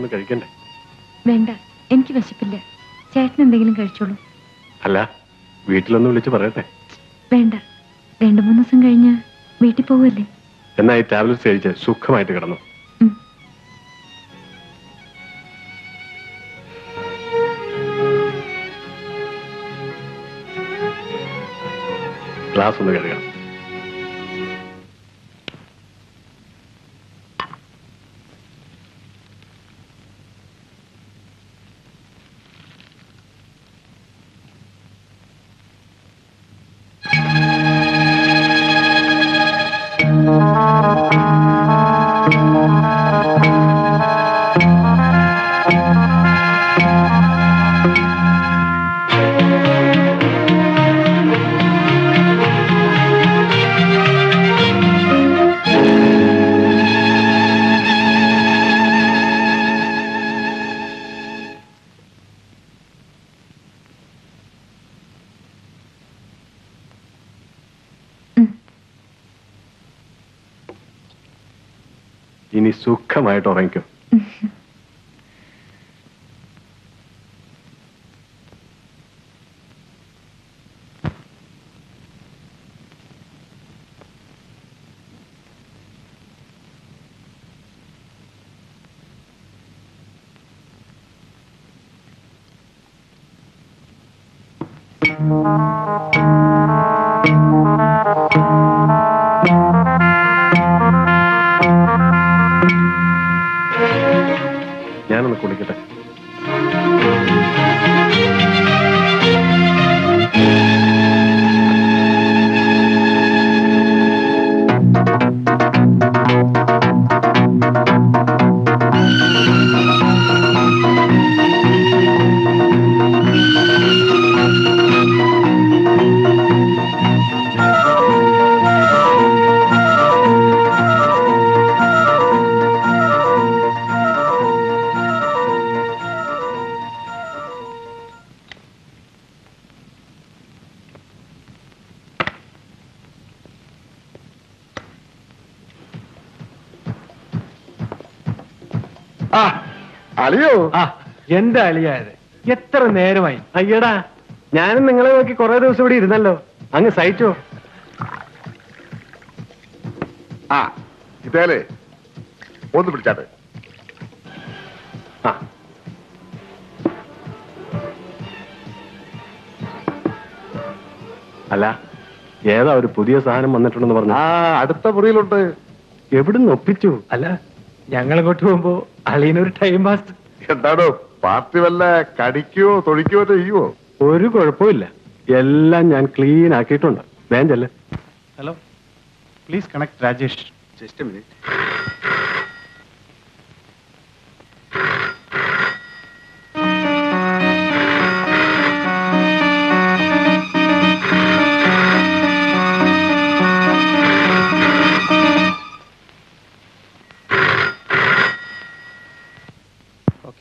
ഒന്ന് കഴിക്കണ്ടേ വേണ്ട എനിക്ക് വിശപ്പില്ല ചേട്ടൻ എന്തെങ്കിലും കഴിച്ചോളൂ അല്ല വീട്ടിലൊന്ന് വിളിച്ച് പറയട്ടെ വേണ്ട രണ്ടു മൂന്ന് ദിവസം കഴിഞ്ഞ് വീട്ടിൽ പോവല്ലേ എന്നാ ഈ ടാബ്ലറ്റ്സ് കഴിച്ച് സുഖമായിട്ട് കിടന്നു ഉം. ഗ്ലാസ് ഒന്ന് കഴുകണം ഉം. ഇനി സുഖമായിട്ട് ഉറങ്ങിക്കോ ഞാനൊന്ന് കുളിക്കട്ടെ ആ അലിയോ ആ എന്താ അലിയായത് എത്ര നേരമായി അയ്യടാ ഞാനും നിങ്ങളെ നോക്കി കുറെ ദിവസം ഇവിടെ ഇരുന്നല്ലോ അങ്ങ് സഹിച്ചോ ആ ഇതേലേ ഒന്ന് പിടിച്ചാട്ടെ ആ അല്ല ഏതാ ഒരു പുതിയ സാധനം വന്നിട്ടുണ്ടെന്ന് പറഞ്ഞു ആ അടുത്ത മുറിയിലുണ്ട് എവിടുന്ന് ഒപ്പിച്ചു അല്ല ഞങ്ങൾ അങ്ങോട്ട് പോകുമ്പോ അളിയനൊരു ടൈം പാസ് എന്താണ് പാർട്ടി വല്ല കടിക്കോ തൊഴിക്കോ ചെയ്യുവോ ഒരു കുഴപ്പമില്ല എല്ലാം ഞാൻ ക്ലീൻ ആക്കിയിട്ടുണ്ട് വേഞ്ചല്ലേ hello please connect Rajesh just minute okay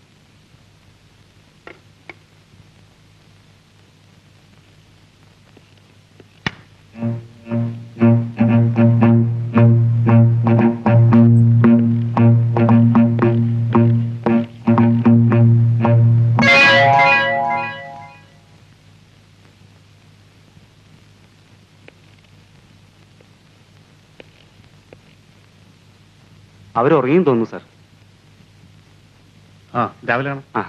അവർ ഉറങ്ങിയും തോന്നുന്നു സാർ ആ രാവിലെ ആണ് ആ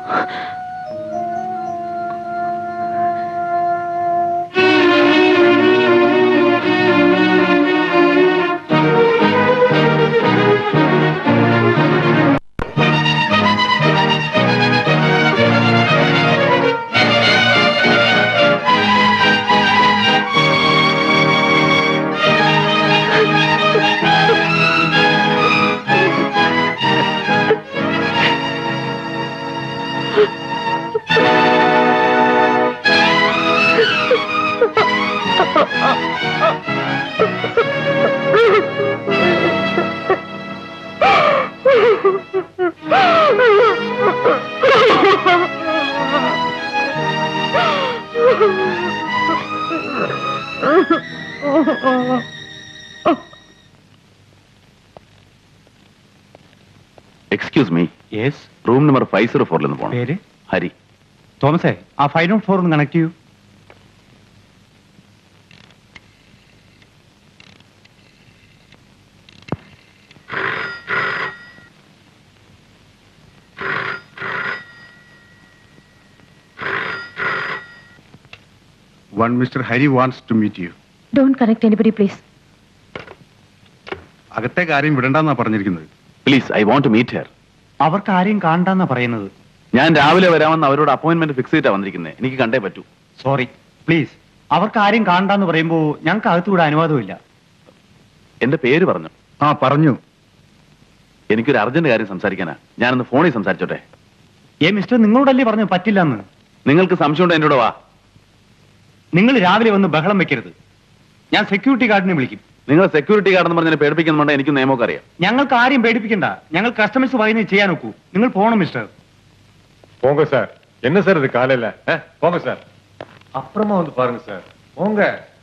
excuse me yes room number five zero ഫോറിൽ നിന്ന് പോകണം പേര് ഹരി തോമസേ ആ ഫൈവ് നോട്ട് ഫോർ ഒന്ന് കണക്ട് ചെയ്യൂ One Mr. Hari wants to meet you. Don't connect anybody please അകത്തെ കാര്യം വിടണ്ടെന്നാ പറഞ്ഞിരിക്കുന്നത് please I want to meet her അവർക്ക് ആരെയും കാണണ്ടെന്നാ പറയുന്നത് ഞാൻ രാവിലെ വരാമെന്ന് അവരോട് അപ്പോയിന്റ്മെന്റ് ഫിക്സ് ചെയ്തിട്ടാ വന്നിരിക്കുന്നത് എനിക്ക് കണ്ടേ പറ്റൂ സോറി പ്ലീസ് അവർക്ക് ആരെയും കാണണ്ടെന്ന് പറയുമ്പോൾ ഞങ്ങൾക്ക് അകത്തുകൂടെ അനുവാദമില്ല എന്റെ പേര് പറഞ്ഞു ആ പറഞ്ഞു എനിക്കൊരു അർജന്റ് കാര്യം സംസാരിക്കാനാ ഞാനൊന്ന് ഫോണിൽ സംസാരിച്ചോട്ടെ ഏ മിസ്റ്റർ നിങ്ങളോടല്ലേ പറഞ്ഞു പറ്റില്ലെന്ന് നിങ്ങൾക്ക് സംശയമുണ്ടോ എന്നോട് വാ നിങ്ങൾ രാവിലെ വന്ന് ബഹളം വെക്കരുത് ഞാൻ സെക്യൂരിറ്റി ഗാർഡിനെ വിളിക്കും നിങ്ങൾ സെക്യൂരിറ്റി ഗാർഡെന്ന് പറഞ്ഞാൽ പേടിപ്പിക്കുന്നുണ്ട് എനിക്ക് നിയമമൊക്കെ അറിയാം ഞങ്ങൾക്ക് ആരെയും പേടിപ്പിക്കണ്ട ഞങ്ങൾ കസ്റ്റമേഴ്സ് പറയുന്നത് ചെയ്യാൻ നോക്കൂ നിങ്ങൾ പോകണം മിസ്റ്റർ போங்க சார் என்ன சார் இது காலையில ஆ, போங்க சார் അപ്പുറമാ ഒന്ന് പാருங்க സാർ പോങ്ക